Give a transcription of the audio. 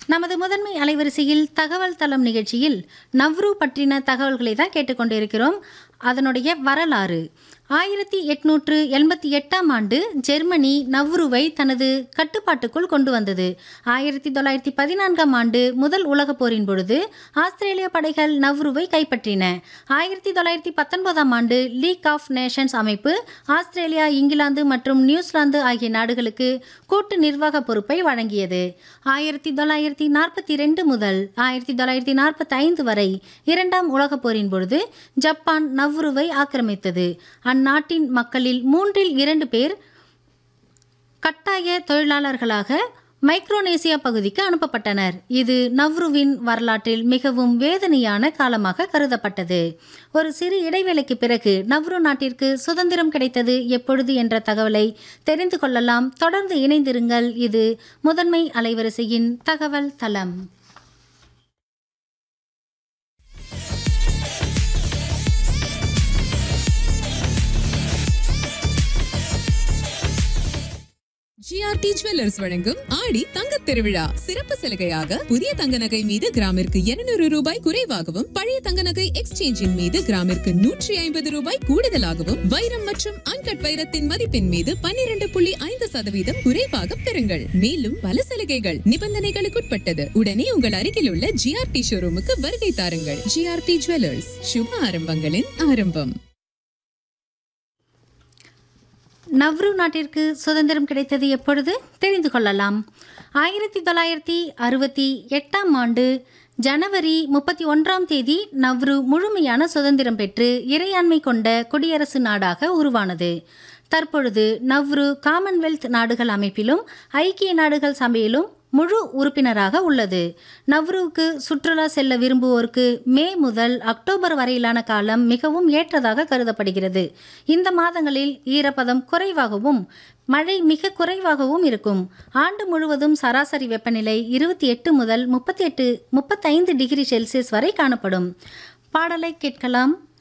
நமது முதன்மை அலைவரிசையில் தகவல் தளம் நிகழ்ச்சியில் நவ்ரு பற்றின தகவல்களை தான் கேட்டுக்கொண்டிருக்கிறோம் அதனுடைய வரலாறு ஆயிரத்தி எட்நூற்று எண்பத்தி எட்டாம் ஆண்டு ஜெர்மனி நவ்ருவை தனது கட்டுப்பாட்டுக்குள் கொண்டு வந்தது ஆயிரத்தி தொள்ளாயிரத்தி பதினான்காம் ஆண்டு முதல் உலகப் போரின் பொழுது ஆஸ்திரேலிய படைகள் நவ்ருவை கைப்பற்றின ஆயிரத்தி தொள்ளாயிரத்தி பத்தொன்பதாம் ஆண்டு லீக் ஆஃப் நேஷன்ஸ் அமைப்பு ஆஸ்திரேலியா இங்கிலாந்து மற்றும் நியூசிலாந்து ஆகிய நாடுகளுக்கு கூட்டு நிர்வாக பொறுப்பை வழங்கியது ஆயிரத்தி தொள்ளாயிரத்தி நாற்பத்தி ரெண்டு முதல் ஆயிரத்தி தொள்ளாயிரத்தி நாற்பத்தி ஐந்து வரை இரண்டாம் உலகப் போரின் பொழுது ஜப்பான் நவ்ருவை ஆக்கிரமித்தது அந்நாட்டின் மக்களில் மூன்றில் இரண்டு பேர் கட்டாய தொழிலாளர்களாக மைக்ரோனேசியா பகுதிக்கு அனுப்பப்பட்டனர் இது நவ்ருவின் வரலாற்றில் மிகவும் வேதனையான காலமாக கருதப்பட்டது ஒரு சிறு இடைவேளைக்கு பிறகு நவ்ரு நாட்டிற்கு சுதந்திரம் கிடைத்தது எப்பொழுது என்ற தகவலை தெரிந்து கொள்ளலாம் தொடர்ந்து இணைந்திருங்கள் இது முதன்மை அலைவரிசையின் தகவல் தளம் ஜிஆர்டி ஜுவல்லர்ஸ் வழங்கும் ஆடி தங்கத் திருவிழா சிறப்பு சலுகையாக புதிய தங்க நகை மீது கிராமிற்கு 200 ரூபாய் குறைவாகவும் பழைய தங்க நகை எக்ஸ்சேஞ்சின் மீது கிராமிற்கு நூற்றி ஐம்பது ரூபாய் கூடுதலாகவும் வைரம் மற்றும் அன்கட் வைரத்தின் மதிப்பின் மீது 12.5% புள்ளி ஐந்து சதவீதம் குறைவாக பெறுங்கள் மேலும் பல சலுகைகள் நிபந்தனைகளுக்குட்பட்டது உடனே உங்கள் அருகில் உள்ள ஜிஆர்டி ஷோரூமுக்கு வருகை தாருங்கள் ஜிஆர்டி ஜுவல்லர்ஸ் சுப ஆரம்பங்களின் ஆரம்பம் நவ்ரு நாட்டிற்கு சுதந்திரம் கிடைத்தது எப்பொழுது தெரிந்து கொள்ளலாம் ஆயிரத்தி தொள்ளாயிரத்தி அறுபத்தி எட்டாம் ஆண்டு ஜனவரி முப்பத்தி ஒன்றாம் தேதி நவ்ரு முழுமையான சுதந்திரம் பெற்று இறையாண்மை கொண்ட குடியரசு நாடாக உருவானது தற்பொழுது நவ்ரு காமன்வெல்த் நாடுகள் அமைப்பிலும் ஐக்கிய நாடுகள் சபையிலும் முழு உறுப்பினராக உள்ளது நவ்ருவுக்கு சுற்றுலா செல்ல விரும்புவோருக்கு மே முதல் அக்டோபர் வரையிலான காலம் மிகவும் ஏற்றதாக கருதப்படுகிறது இந்த மாதங்களில் ஈரப்பதம் குறைவாகவும் மழை மிக குறைவாகவும் இருக்கும் ஆண்டு முழுவதும் சராசரி வெப்பநிலை இருபத்தி எட்டு முதல் முப்பத்தி எட்டு முப்பத்தைந்து டிகிரி செல்சியஸ் வரை காணப்படும் பாடலை கேட்கலாம்